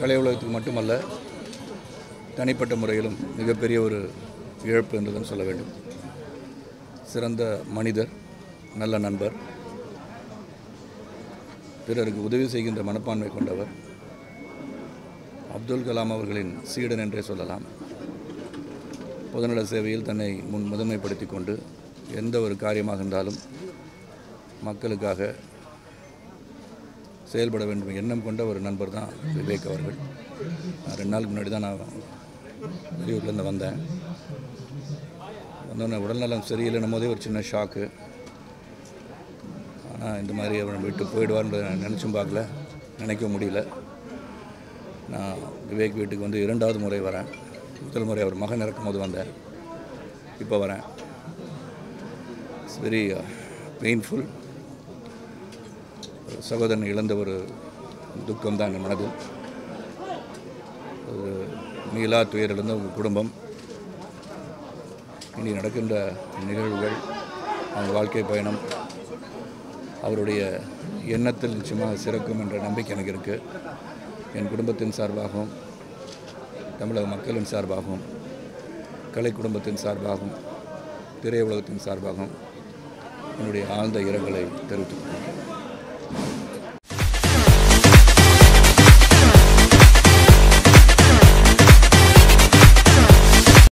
கலை உலகத்துக்கு மட்டுமல்ல தனிப்பட்ட முறையிலும் மிகப்பெரிய ஒரு இழப்பு என்றுதான் சொல்ல வேண்டும் சிறந்த மனிதர் நல்ல நண்பர் பிறருக்கு உதவி செய்கின்ற மனப்பான்மை கொண்டவர் அப்துல் கலாம் அவர்களின் சீடன் என்றே சொல்லலாம் பொதுநல சேவையில் தன்னை முன் முதன்மைப்படுத்தி கொண்டு எந்த ஒரு காரியமாக இருந்தாலும் மக்களுக்காக செயல்பட வேண்டும் எண்ணம் கொண்ட ஒரு நண்பர் தான் விவேக் அவர்கள் நான் ரெண்டு நாளுக்கு முன்னாடி தான் நான் வெளியூர்லேருந்து வந்தேன் வந்தோடனே உடல்நலம் சரியில்லைன்னும் போதே ஒரு சின்ன ஷாக்கு ஆனால் இந்த மாதிரி அவனை விட்டு போயிடுவார்னு நான் நினச்சும் பார்க்கல நினைக்கவும் முடியல நான் விவேக் வீட்டுக்கு வந்து இரண்டாவது முறை வரேன் முதல் முறை அவர் மகன் இறக்கும் போது வந்தேன் இப்போ வரேன் இட்ஸ் வெரி பெயின்ஃபுல் சகோதரன் இழந்த ஒரு துக்கம் தான் என் மனதில் ஒரு மீளா துயர் இழந்த ஒரு குடும்பம் இனி நடக்கின்ற நிகழ்வுகள் அவங்க வாழ்க்கை பயணம் அவருடைய எண்ணத்தில் நிச்சயமாக சிறக்கும் என்ற நம்பிக்கை எனக்கு இருக்குது என் குடும்பத்தின் சார்பாகவும் தமிழக மக்களின் சார்பாகவும் கலை குடும்பத்தின் சார்பாகவும் திரையுலகத்தின் சார்பாகவும் என்னுடைய ஆழ்ந்த இரங்கலை தெரிவித்துக் கொள்கிறேன்